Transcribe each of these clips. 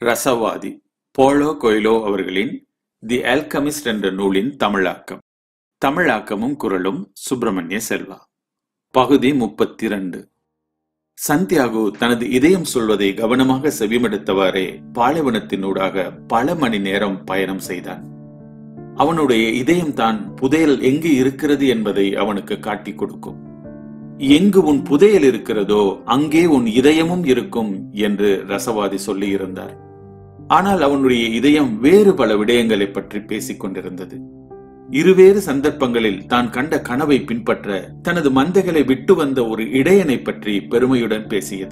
ரசவாதி polo கொய்லோ அவர்களின் தி alchemist என்ற நூலின் தமிழாக்கம் தமிழாக்கமும் குரலும் சுப்பிரமணிய செல்வா பகுதி முப்பத்தி இரண்டு சந்தியாகு தனது இதயம் சொல்வதை கவனமாக செவிமடுத்தவாறே பாலைவனத்தினூடாக பல மணி நேரம் பயணம் செய்தான் அவனுடைய இதயம்தான் புதையல் எங்கு இருக்கிறது என்பதை அவனுக்கு காட்டிக் கொடுக்கும் எங்கு உன் புதையல் இருக்கிறதோ அங்கே உன் இதயமும் இருக்கும் என்று ரசவாதி சொல்லி இருந்தார் ஆனால் அவனுடைய இதயம் வேறு பல விடயங்களை பற்றி பேசிக் கொண்டிருந்தது இருவேறு சந்தர்ப்பங்களில் தான் கண்ட கனவை பின்பற்ற தனது மந்தைகளை விட்டு வந்த ஒரு இடையனை பற்றி பெருமையுடன் பேசியது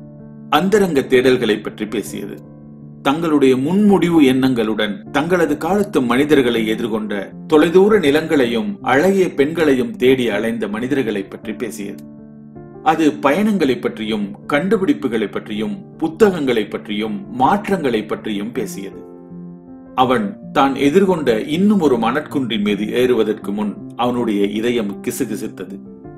அந்தரங்க தேடல்களை பற்றி பேசியது தங்களுடைய முன்முடிவு எண்ணங்களுடன் தங்களது காலத்து மனிதர்களை எதிர்கொண்ட தொலைதூர நிலங்களையும் அழகிய பெண்களையும் தேடி அலைந்த மனிதர்களை பற்றி பேசியது அது பயணங்களை பற்றியும் கண்டுபிடிப்புகளை பற்றியும் புத்தகங்களை பற்றியும் மாற்றங்களை பற்றியும் பேசியது அவன் தான் எதிர்கொண்ட இன்னும் ஒரு மணற்குன்றின் மீது ஏறுவதற்கு முன் அவனுடைய இதயம் கிசுகிசுத்தது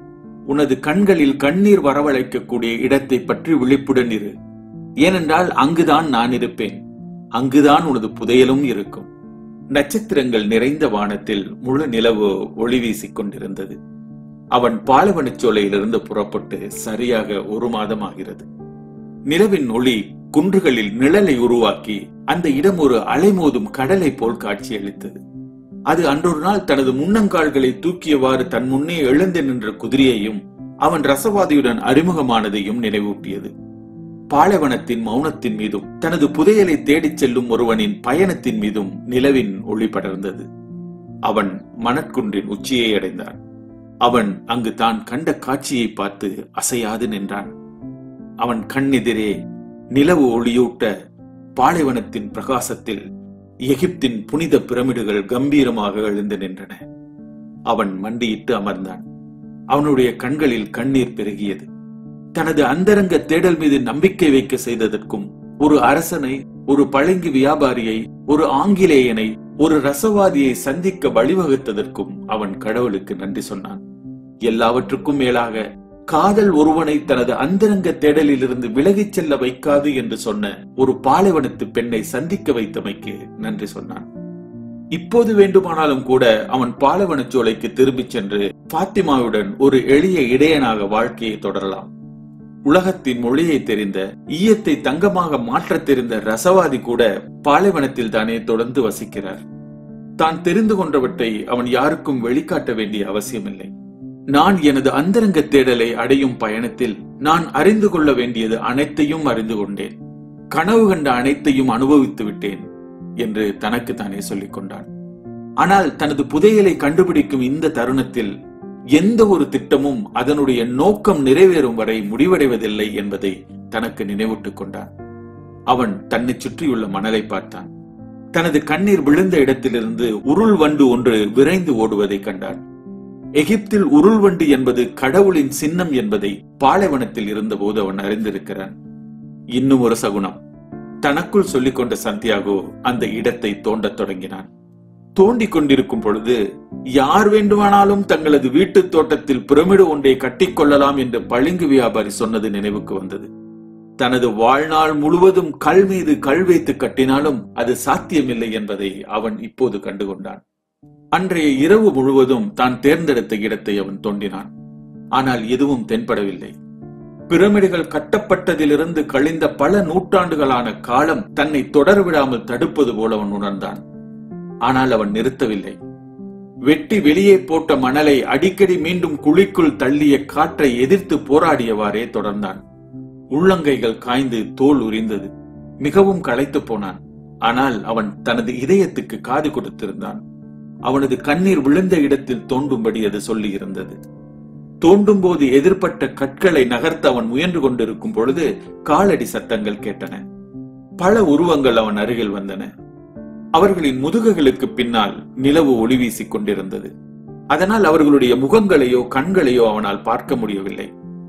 உனது கண்களில் கண்ணீர் வரவழைக்கக்கூடிய இடத்தை பற்றி விழிப்புடன் இரு ஏனென்றால் அங்குதான் நான் இருப்பேன் அங்குதான் உனது புதையலும் இருக்கும் நட்சத்திரங்கள் நிறைந்த வானத்தில் முழு நிலவு ஒளி வீசிக் கொண்டிருந்தது அவன் பாலைவனச்சோலையிலிருந்து புறப்பட்டு சரியாக ஒரு மாதம் ஆகிறது நிலவின் ஒளி குன்றுகளில் நிழலை உருவாக்கி அந்த இடம் ஒரு அலைமோதும் கடலை போல் காட்சியளித்தது அது அன்றொரு நாள் தனது முன்னங்கால்களை தூக்கியவாறு தன் முன்னே எழுந்து நின்ற குதிரையையும் அவன் ரசவாதியுடன் அறிமுகமானதையும் நினைவூட்டியது பாலைவனத்தின் மௌனத்தின் மீதும் தனது புதையலை தேடிச் செல்லும் ஒருவனின் பயணத்தின் மீதும் நிலவின் ஒளி படர்ந்தது அவன் மணற்குன்றின் உச்சியை அடைந்தான் அவன் அங்கு தான் கண்ட காட்சியை பார்த்து அசையாது நின்றான் அவன் கண்ணெதிரே நிலவு ஒளியூட்ட பாலைவனத்தின் பிரகாசத்தில் எகிப்தின் புனித பிரமிடுகள் கம்பீரமாக எழுந்து நின்றன அவன் மண்டியிட்டு அமர்ந்தான் அவனுடைய கண்களில் கண்ணீர் பெருகியது தனது அந்தரங்க தேடல் மீது நம்பிக்கை வைக்க செய்ததற்கும் ஒரு அரசனை ஒரு பழங்கி வியாபாரியை ஒரு ஆங்கிலேயனை ஒரு ரசவாதியை சந்திக்க வழிவகுத்ததற்கும் அவன் கடவுளுக்கு நன்றி சொன்னான் எல்லாவற்றுக்கும் மேலாக காதல் ஒருவனை தனது அந்தரங்க தேடலிலிருந்து விலகிச் செல்ல வைக்காது என்று சொன்ன ஒரு பாலைவனத்து பெண்ணை சந்திக்க வைத்தமைக்கு நன்றி சொன்னான் இப்போது வேண்டுமானாலும் கூட அவன் பாலைவனச்சோலைக்கு திரும்பிச் சென்று பாத்திமாவுடன் ஒரு எளிய இடையனாக வாழ்க்கையை தொடரலாம் உலகத்தின் மொழியை தெரிந்த ஈயத்தை தங்கமாக மாற்றத் தெரிந்த ரசவாதி கூட பாலைவனத்தில் தானே தொடர்ந்து வசிக்கிறார் தான் தெரிந்து கொண்டவற்றை அவன் யாருக்கும் வெளிக்காட்ட வேண்டிய அவசியமில்லை நான் எனது அந்தரங்க தேடலை அடையும் பயணத்தில் நான் அறிந்து கொள்ள வேண்டியது அனைத்தையும் அறிந்து கொண்டேன் கனவு கண்ட அனைத்தையும் அனுபவித்து விட்டேன் என்று தனக்கு தானே சொல்லிக் கொண்டான் ஆனால் தனது புதையலை கண்டுபிடிக்கும் இந்த தருணத்தில் எந்த ஒரு திட்டமும் அதனுடைய நோக்கம் நிறைவேறும் வரை முடிவடைவதில்லை என்பதை தனக்கு நினைவூட்டுக் கொண்டான் அவன் தன்னை சுற்றியுள்ள மணலை பார்த்தான் தனது கண்ணீர் விழுந்த இடத்திலிருந்து உருள் வண்டு ஒன்று விரைந்து ஓடுவதை கண்டான் எகிப்தில் உருள்வண்டு என்பது கடவுளின் சின்னம் என்பதை பாலைவனத்தில் இருந்தபோது அவன் அறிந்திருக்கிறான் இன்னும் ஒரு சகுனம் தனக்குள் சொல்லிக் கொண்ட சந்தியாகோ அந்த இடத்தை தோண்டத் தொடங்கினான் தோண்டிக் கொண்டிருக்கும் பொழுது யார் வேண்டுமானாலும் தங்களது வீட்டு தோட்டத்தில் பிரமிடு ஒன்றை கட்டிக்கொள்ளலாம் என்று பளிங்கு வியாபாரி சொன்னது நினைவுக்கு வந்தது தனது வாழ்நாள் முழுவதும் கல் மீது கல் வைத்து கட்டினாலும் அது சாத்தியமில்லை என்பதை அவன் இப்போது கண்டுகொண்டான் அன்றைய இரவு முழுவதும் தான் தேர்ந்தெடுத்த இடத்தை அவன் தோண்டினான் ஆனால் எதுவும் தென்படவில்லை பிரமிடுகள் கட்டப்பட்டதிலிருந்து கழிந்த பல நூற்றாண்டுகளான காலம் தன்னை தொடர விடாமல் தடுப்பது போல அவன் உணர்ந்தான் ஆனால் அவன் நிறுத்தவில்லை வெட்டி வெளியே போட்ட மணலை அடிக்கடி மீண்டும் குழிக்குள் தள்ளிய காற்றை எதிர்த்து போராடியவாறே தொடர்ந்தான் உள்ளங்கைகள் காய்ந்து தோல் உரிந்தது மிகவும் களைத்து போனான் ஆனால் அவன் தனது இதயத்துக்கு காது கொடுத்திருந்தான் அவனது கண்ணீர் விழுந்த இடத்தில் தோண்டும்படி அது சொல்லி இருந்தது தோண்டும் போது எதிர்பட்ட கற்களை நகர்த்த அவன் முயன்று கொண்டிருக்கும் பொழுது காலடி சத்தங்கள் கேட்டன பல உருவங்கள் அவன் அருகில் வந்தன அவர்களின் முதுகுகளுக்கு பின்னால் நிலவு ஒளி வீசிக் கொண்டிருந்தது அதனால் அவர்களுடைய முகங்களையோ கண்களையோ அவனால் பார்க்க முடியவில்லை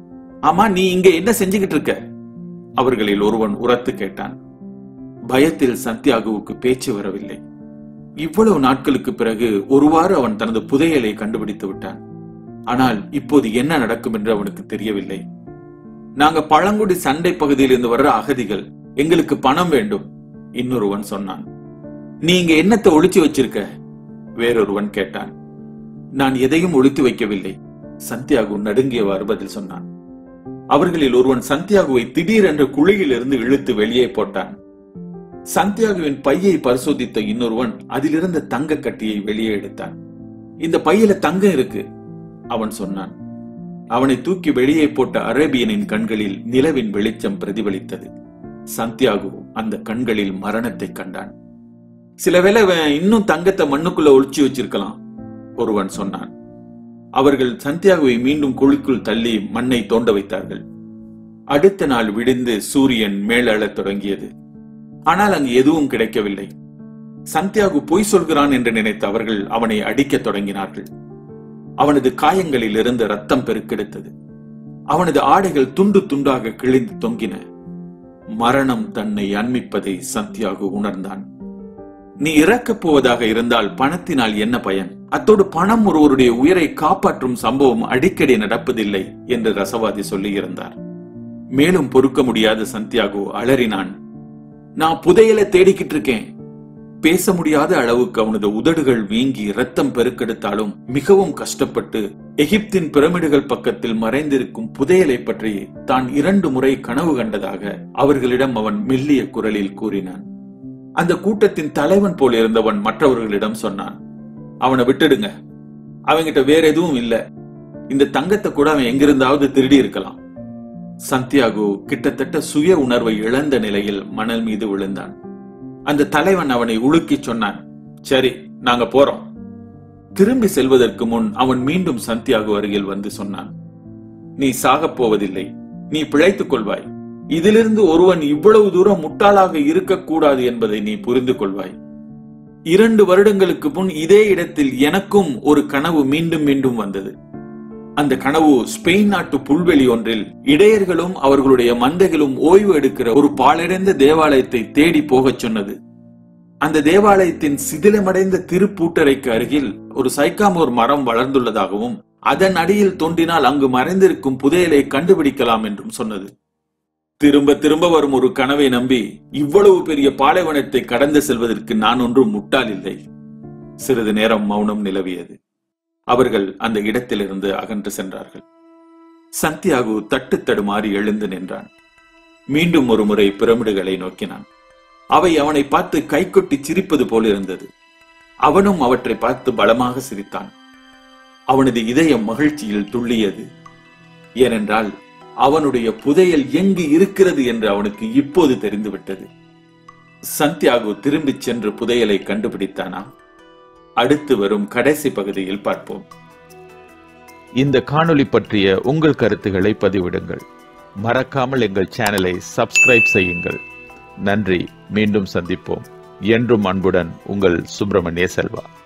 ஆமா நீ இங்க என்ன செஞ்சுகிட்டு இருக்க அவர்களில் ஒருவன் உரத்து கேட்டான் பயத்தில் சந்தியாகுவுக்கு பேச்சு வரவில்லை இவ்வளவு நாட்களுக்கு பிறகு ஒருவாறு அவன் தனது புதையலை கண்டுபிடித்து விட்டான் ஆனால் இப்போது என்ன நடக்கும் என்று அவனுக்கு தெரியவில்லை நாங்க பழங்குடி சண்டை பகுதியில் இருந்து வர்ற அகதிகள் எங்களுக்கு பணம் வேண்டும் இன்னொருவன் சொன்னான் நீங்க என்னத்தை ஒளிச்சு வச்சிருக்க வேறொருவன் கேட்டான் நான் எதையும் ஒளித்து வைக்கவில்லை சந்தியாகு நடுங்கியவாறு பதில் சொன்னான் அவர்களில் ஒருவன் சந்தியாகுவை திடீரென்று குழியிலிருந்து இழுத்து வெளியே போட்டான் சந்தியாகுவின் பையை பரிசோதித்த இன்னொருவன் அதிலிருந்த தங்க கட்டியை வெளியே எடுத்தான் இந்த பையில தங்கம் இருக்கு அவன் சொன்னான் அவனை தூக்கி வெளியே போட்ட அரேபியனின் கண்களில் நிலவின் வெளிச்சம் பிரதிபலித்தது சந்தியாகு அந்த கண்களில் மரணத்தை கண்டான் சில வேளை அவன் இன்னும் தங்கத்தை மண்ணுக்குள்ள ஒளிச்சு வச்சிருக்கலாம் ஒருவன் சொன்னான் அவர்கள் சந்தியாகுவை மீண்டும் குழிக்குள் தள்ளி மண்ணை தோண்ட வைத்தார்கள் அடுத்த நாள் விடிந்து சூரியன் மேலெழத் தொடங்கியது ஆனால் அங்கு எதுவும் கிடைக்கவில்லை சந்தியாகு பொய் சொல்கிறான் என்று நினைத்த அவர்கள் அவனை அடிக்கத் தொடங்கினார்கள் அவனது காயங்களில் இருந்து ரத்தம் பெருக்கெடுத்தது அவனது ஆடைகள் துண்டு துண்டாக கிழிந்து தொங்கின மரணம் தன்னை அண்மிப்பதை சந்தியாகு உணர்ந்தான் நீ இறக்கப் போவதாக இருந்தால் பணத்தினால் என்ன பயன் அத்தோடு பணம் ஒருவருடைய உயிரை காப்பாற்றும் சம்பவம் அடிக்கடி நடப்பதில்லை என்று ரசவாதி சொல்லியிருந்தார் மேலும் பொறுக்க முடியாத சந்தியாகு அலறினான் நான் புதையலை தேடிக்கிட்டு இருக்கேன் பேச முடியாத அளவுக்கு அவனது உதடுகள் வீங்கி ரத்தம் பெருக்கெடுத்தாலும் மிகவும் கஷ்டப்பட்டு எகிப்தின் பிரமிடுகள் பக்கத்தில் மறைந்திருக்கும் புதையலை பற்றி தான் இரண்டு முறை கனவு கண்டதாக அவர்களிடம் அவன் மெல்லிய குரலில் கூறினான் அந்த கூட்டத்தின் தலைவன் போல் இருந்தவன் மற்றவர்களிடம் சொன்னான் அவனை விட்டுடுங்க அவங்கிட்ட வேற எதுவும் இல்ல இந்த தங்கத்தை கூட அவன் எங்கிருந்தாவது திருடி இருக்கலாம் சந்தியாகு கிட்டத்தட்ட சுய உணர்வை இழந்த நிலையில் மணல் மீது விழுந்தான் அந்த தலைவன் அவனை உலுக்கி சொன்னான் சரி நாங்க போறோம் திரும்பி செல்வதற்கு முன் அவன் மீண்டும் சந்தியாகு அருகில் வந்து சொன்னான் நீ சாகப் போவதில்லை நீ பிழைத்துக் கொள்வாய் இதிலிருந்து ஒருவன் இவ்வளவு தூரம் முட்டாளாக இருக்கக்கூடாது என்பதை நீ புரிந்து கொள்வாய் இரண்டு வருடங்களுக்கு முன் இதே இடத்தில் எனக்கும் ஒரு கனவு மீண்டும் மீண்டும் வந்தது அந்த கனவு ஸ்பெயின் நாட்டு புல்வெளி ஒன்றில் இடையர்களும் அவர்களுடைய மந்தைகளும் ஓய்வு எடுக்கிற ஒரு பாழடைந்த தேவாலயத்தை தேடி போகச் சொன்னது அந்த தேவாலயத்தின் சிதிலமடைந்த திருப்பூட்டறைக்கு அருகில் ஒரு சைக்காமோர் மரம் வளர்ந்துள்ளதாகவும் அதன் அடியில் தோண்டினால் அங்கு மறைந்திருக்கும் புதையலை கண்டுபிடிக்கலாம் என்றும் சொன்னது திரும்ப திரும்ப வரும் ஒரு கனவை நம்பி இவ்வளவு பெரிய பாலைவனத்தை கடந்து செல்வதற்கு நான் ஒன்றும் முட்டாள் இல்லை சிறிது நேரம் மௌனம் நிலவியது அவர்கள் அந்த இடத்திலிருந்து அகன்று சென்றார்கள் சந்தியாகு தட்டு தடுமாறி எழுந்து நின்றான் மீண்டும் ஒரு முறை பிரமிடுகளை நோக்கினான் அவை அவனை பார்த்து கைகொட்டி சிரிப்பது போல் இருந்தது அவனும் அவற்றை பார்த்து பலமாக சிரித்தான் அவனது இதயம் மகிழ்ச்சியில் துள்ளியது ஏனென்றால் அவனுடைய புதையல் எங்கு இருக்கிறது என்று அவனுக்கு இப்போது தெரிந்துவிட்டது சந்தியாகு திரும்பிச் சென்று புதையலை கண்டுபிடித்தானா அடுத்து வரும் கடைசி பகுதியில் பார்ப்போம் இந்த காணொளி பற்றிய உங்கள் கருத்துக்களை பதிவிடுங்கள் மறக்காமல் எங்கள் சேனலை சப்ஸ்கிரைப் செய்யுங்கள் நன்றி மீண்டும் சந்திப்போம் என்றும் அன்புடன் உங்கள் சுப்பிரமணிய செல்வா